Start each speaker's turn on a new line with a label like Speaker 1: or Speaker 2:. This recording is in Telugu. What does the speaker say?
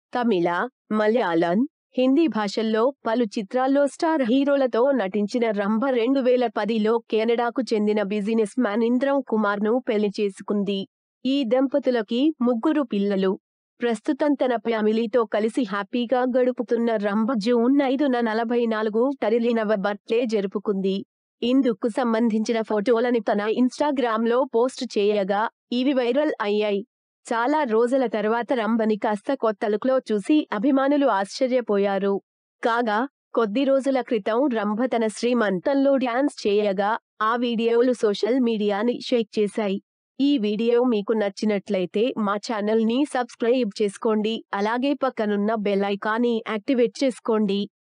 Speaker 1: తమిళ మలయాళం హిందీ భాషల్లో పలు చిత్రాల్లో స్టార్ హీరోలతో నటించిన రంభ రెండు వేల పదిలో కెనడాకు చెందిన బిజినెస్ మ్యాన్ ఇంద్రం కుమార్ ను పెళ్లి చేసుకుంది ఈ దంపతులకి ముగ్గురు పిల్లలు ప్రస్తుతం తన ఫ్యామిలీతో కలిసి హ్యాపీగా గడుపుతున్న రంభ జూన్ ఐదున నలభై నాలుగు టరిలినవ బర్త్డే జరుపుకుంది ఇందుకు సంబంధించిన ఫోటోలను తన ఇన్స్టాగ్రామ్ లో పోస్ట్ చేయగా ఇవి వైరల్ అయ్యాయి చాలా రోజుల తర్వాత రంభని కాస్త కొత్త లుక్ లో చూసి అభిమానులు ఆశ్చర్యపోయారు కాగా కొద్ది రోజుల క్రితం రంభ తన శ్రీమంతంలో డ్యాన్స్ చేయగా ఆ వీడియోలు సోషల్ మీడియాని షేక్ చేశాయి ఈ వీడియో మీకు నచ్చినట్లయితే మా ఛానల్ ని సబ్స్క్రైబ్ చేసుకోండి అలాగే పక్కనున్న బెల్ ఐకాన్ని యాక్టివేట్ చేసుకోండి